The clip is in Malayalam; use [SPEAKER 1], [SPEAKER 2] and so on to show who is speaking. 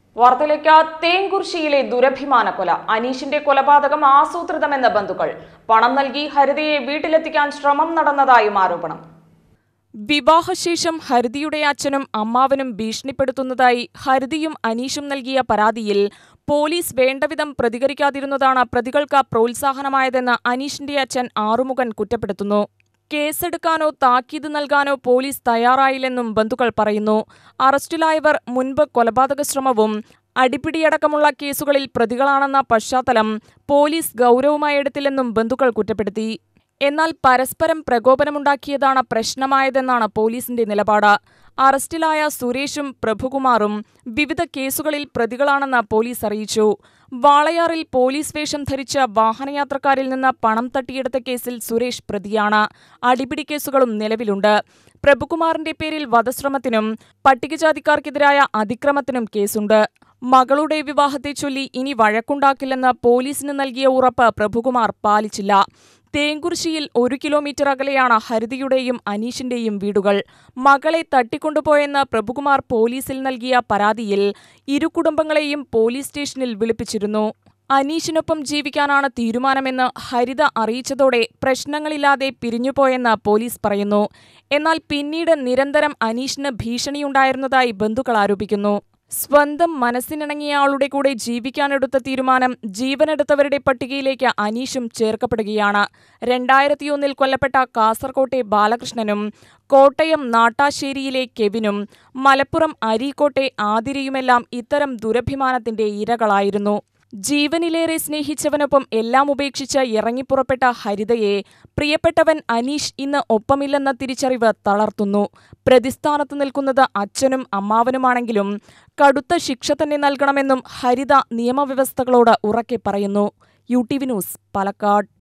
[SPEAKER 1] വാർത്തയിലേക്ക് തേങ്കുർശിയിലെ ദുരഭിമാന കൊല അനീഷിന്റെ കൊലപാതകം ആസൂത്രിതമെന്ന ബന്ധുക്കൾ പണം നൽകി ഹരിതയെ വീട്ടിലെത്തിക്കാൻ ശ്രമം നടന്നതായും ആരോപണം വിവാഹശേഷം ഹരിതിയുടെ അച്ഛനും അമ്മാവനും ഭീഷണിപ്പെടുത്തുന്നതായി ഹരിതിയും അനീഷും നൽകിയ പരാതിയിൽ പോലീസ് വേണ്ടവിധം പ്രതികരിക്കാതിരുന്നതാണ് പ്രതികൾക്ക് പ്രോത്സാഹനമായതെന്ന് അനീഷിന്റെ അച്ഛൻ ആറുമുഖൻ കുറ്റപ്പെടുത്തുന്നു കേസെടുക്കാനോ താക്കീത് നൽകാനോ പോലീസ് തയ്യാറായില്ലെന്നും ബന്ധുക്കൾ പറയുന്നു അറസ്റ്റിലായവർ മുൻപ് കൊലപാതക ശ്രമവും അടിപിടിയടക്കമുള്ള കേസുകളിൽ പ്രതികളാണെന്ന പശ്ചാത്തലം പോലീസ് ഗൗരവമായി എടുത്തില്ലെന്നും ബന്ധുക്കൾ കുറ്റപ്പെടുത്തി എന്നാൽ പരസ്പരം പ്രകോപനമുണ്ടാക്കിയതാണ് പ്രശ്നമായതെന്നാണ് പോലീസിന്റെ നിലപാട് അറസ്റ്റിലായ സുരേഷും പ്രഭുകുമാറും വിവിധ കേസുകളിൽ പ്രതികളാണെന്ന് പോലീസ് അറിയിച്ചു വാളയാറിൽ പോലീസ് വേഷം ധരിച്ച വാഹനയാത്രക്കാരിൽ നിന്ന് പണം തട്ടിയെടുത്ത കേസിൽ സുരേഷ് പ്രതിയാണ് അടിപിടി കേസുകളും നിലവിലുണ്ട് പ്രഭുകുമാറിന്റെ പേരിൽ വധശ്രമത്തിനും പട്ടികജാതിക്കാർക്കെതിരായ അതിക്രമത്തിനും കേസുണ്ട് മകളുടെ വിവാഹത്തെ ചൊല്ലി ഇനി വഴക്കുണ്ടാക്കില്ലെന്ന് പോലീസിന് നൽകിയ ഉറപ്പ് പ്രഭുകുമാർ പാലിച്ചില്ല തേങ്കുറിശ്ശിയിൽ ഒരു കിലോമീറ്റർ അകലെയാണ് ഹരിതയുടെയും അനീഷിന്റെയും വീടുകൾ മകളെ തട്ടിക്കൊണ്ടുപോയെന്ന് പ്രഭുകുമാർ പോലീസിൽ നൽകിയ പരാതിയിൽ ഇരു കുടുംബങ്ങളെയും പോലീസ് സ്റ്റേഷനിൽ വിളിപ്പിച്ചിരുന്നു അനീഷിനൊപ്പം ജീവിക്കാനാണ് തീരുമാനമെന്ന് ഹരിത അറിയിച്ചതോടെ പ്രശ്നങ്ങളില്ലാതെ പിരിഞ്ഞുപോയെന്ന് പോലീസ് പറയുന്നു എന്നാൽ പിന്നീട് നിരന്തരം അനീഷിന് ഭീഷണിയുണ്ടായിരുന്നതായി ബന്ധുക്കൾ ആരോപിക്കുന്നു സ്വന്തം മനസ്സിനിണങ്ങിയ ആളുടെ കൂടെ ജീവിക്കാനെടുത്ത തീരുമാനം ജീവനെടുത്തവരുടെ പട്ടികയിലേക്ക് അനീഷും ചേർക്കപ്പെടുകയാണ് രണ്ടായിരത്തിയൊന്നിൽ കൊല്ലപ്പെട്ട കാസർകോട്ടെ ബാലകൃഷ്ണനും കോട്ടയം നാട്ടാശ്ശേരിയിലെ കെവിനും മലപ്പുറം അരീക്കോട്ടെ ആതിരയുമെല്ലാം ഇത്തരം ദുരഭിമാനത്തിന്റെ ഇരകളായിരുന്നു ജീവനിലേറെ സ്നേഹിച്ചവനൊപ്പം എല്ലാം ഉപേക്ഷിച്ച് ഇറങ്ങിപ്പുറപ്പെട്ട ഹരിതയെ പ്രിയപ്പെട്ടവൻ അനീഷ് ഇന്ന് ഒപ്പമില്ലെന്ന തിരിച്ചറിവ് തളർത്തുന്നു പ്രതിസ്ഥാനത്ത് നിൽക്കുന്നത് അച്ഛനും അമ്മാവനുമാണെങ്കിലും കടുത്ത ശിക്ഷ തന്നെ നൽകണമെന്നും ഹരിത നിയമവ്യവസ്ഥകളോട് ഉറക്കെ പറയുന്നു U T V news Palakkad